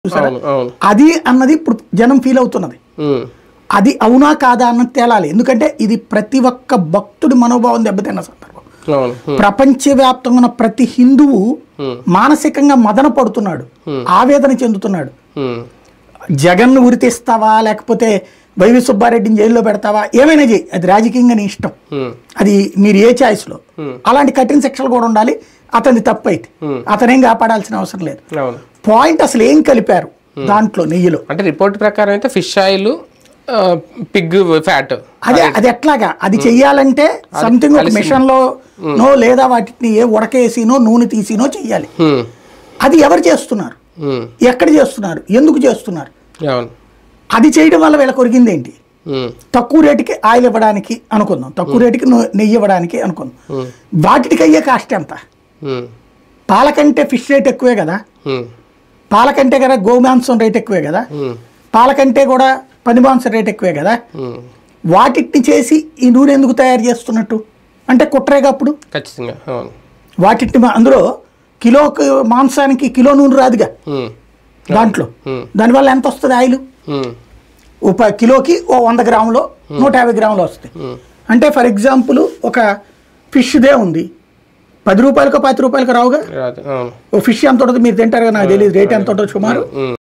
చూసారా అవును అవును అది అన్నది ఇప్పుడు జనం ఫీల్ అవుతున్నది ఉమ్, అది అవునా కాదా అన్నది తేలాలి ఎందుకంటే ఇది ప్రతి ఒక్క భక్తుడి మనోభావం దెబ్బతిన్న సందర్భం అవును ఉమ్, ప్రపంచవ్యాప్తంగా ఉన్న ప్రతి హిందువు Hmm. మానసికంగా మదన పడుతున్నాడు ఆవేదన చెందుతున్నాడు ఉమ్, జగన్ ఉరితీస్తావా లేకపోతే వైవి సుబ్బారెడ్డిని జైల్లో పెడతావా ఏమైనా చేయి అది రాజకీయంగా నీ ఇష్టం ఉమ్, అది మీరు ఏ ఛాయిస్లో అలాంటి కఠిన శిక్షలు కూడా ఉండాలి అతని తప్పు అయితే అతనేం కాపాడాల్సిన అవసరం లేదు అవును పాయింట్ అసలు ఏం కలిపారు దాంట్లో నెయ్యిలో అంటే రిపోర్ట్ ప్రకారం అయితే ఫిష్ ఆయిల్ పిగ్ ఫ్యాట్ అదే అది ఎట్లాగా అది చెయ్యాలంటే సంథింగ్ ఒక మిషన్ లో నో లేదా వాటిని ఏ ఉడకేసినో నూనె తీసినో చెయ్యాలి అది ఎవరు చేస్తున్నారు ఎక్కడ చేస్తున్నారు ఎందుకు చేస్తున్నారు అవును అది చేయడం వల్ల వీళ్ళకి ఒరిగింది ఏంటి ఉమ్, తక్కువ రేటుకి ఆయిల్ ఇవ్వడానికి అనుకుందాం తక్కువ రేటుకి నూ- నెయ్యి ఇవ్వడానికి అనుకుందాం వాటికి అయ్యే కాస్ట్ ఎంత ఉమ్, పాల కంటే ఫిష్ రేట్ ఎక్కువే కదా ఉమ్, పాల కంటే కదా గోమాంసం రేట్ ఎక్కువే కదా ఉమ్, పాల కంటే కూడా పని మాంసం రేట్ ఎక్కువే కదా ఉమ్, వాటిని చేసి ఈ నూనె ఎందుకు తయారు చేస్తున్నట్టు అంటే కుట్రేగా అప్పుడు ఖచ్చితంగా అవును వాటిని మా- అందులో కిలో మాంసానికి కిలో నూనె రాదుగా ఉమ్, దాంట్లో Hmm. దానివల్ల ఎంత వస్తుంది ఆయిల్ ఉమ్, ఓ ప- కిలోకి ఓ వంద గ్రాములు నూట యాభై గ్రాములు వస్తాయి అంటే ఫర్ ఎగ్జాంపుల్ ఒక ఫిష్దే ఉంది పది రూపాయలకో పది రూపాయలకో రావుగా రాదు అవును ఓ ఫిష్ ఎంత ఉంటుంది మీరు తింటారు కదా నాకు తెలియదు రేట్ ఎంత ఉంటుంది సుమారు ఉమ్.